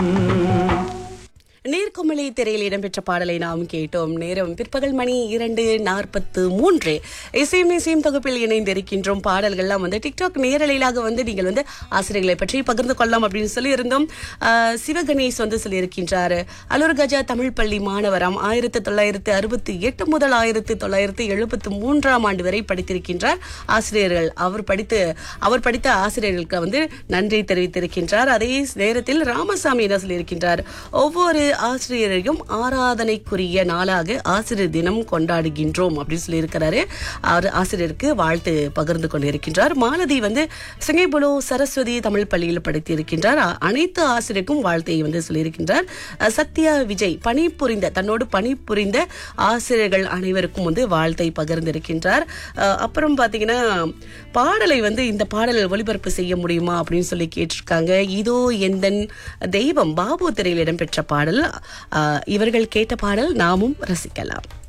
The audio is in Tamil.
நீர்க்குமிழி திரையில் இடம்பெற்ற பாடலை நாம் கேட்டோம் நேரம் பிற்பகல் மணி இரண்டு நாற்பத்து மூன்று இசையும் இசையும் தொகுப்பில் இணைந்திருக்கின்றோம் பாடல்கள்லாம் வந்து டிக்டாக் நேரலையிலாக வந்து நீங்கள் வந்து ஆசிரியர்களை பற்றி பகிர்ந்து கொள்ளலாம் அப்படின்னு சொல்லி இருந்தோம் ஆஹ் சிவகணேஷ் வந்து சொல்லியிருக்கின்றார் அலூர் கஜா தமிழ் பள்ளி மாணவராம் ஆயிரத்தி தொள்ளாயிரத்தி அறுபத்தி எட்டு முதல் ஆயிரத்தி தொள்ளாயிரத்தி எழுபத்தி மூன்றாம் ஆண்டு வரை படித்திருக்கின்றார் ஆசிரியர்கள் அவர் படித்து அவர் படித்த ஆசிரியர்களுக்கு வந்து நன்றி தெரிவித்திருக்கின்றார் அதே நேரத்தில் ராமசாமி என்ன சொல்லியிருக்கின்றார் ஒவ்வொரு ஆசிரியரையும் ஆராதனைக்குரிய நாளாக ஆசிரியர் தினம் கொண்டாடுகின்றோம் அப்படின்னு சொல்லியிருக்கிறாரு அவர் ஆசிரியருக்கு வாழ்த்து பகிர்ந்து கொண்டிருக்கின்றார் மாலதி வந்து சிங்கைபுலோ சரஸ்வதி தமிழ் பள்ளியில் படித்திருக்கின்றார் அ- அனைத்து ஆசிரியருக்கும் வாழ்த்தை வந்து சொல்லியிருக்கின்றார் அஹ் சத்யா விஜய் பணிபுரிந்த தன்னோடு பணிபுரிந்த ஆசிரியர்கள் அனைவருக்கும் வந்து வாழ்த்தை பகிர்ந்திருக்கின்றார் அஹ் அப்புறம் பாத்தீங்கன்னா பாடலை வந்து இந்த பாடல் ஒளிபரப்பு செய்ய முடியுமா அப்படின்னு சொல்லி கேட்டிருக்காங்க இதோ எந்தன் தெய்வம் பாபு திரையில் இடம்பெற்ற பாடல் அஹ் இவர்கள் கேட்ட பாடல் நாமும் ரசிக்கலாம்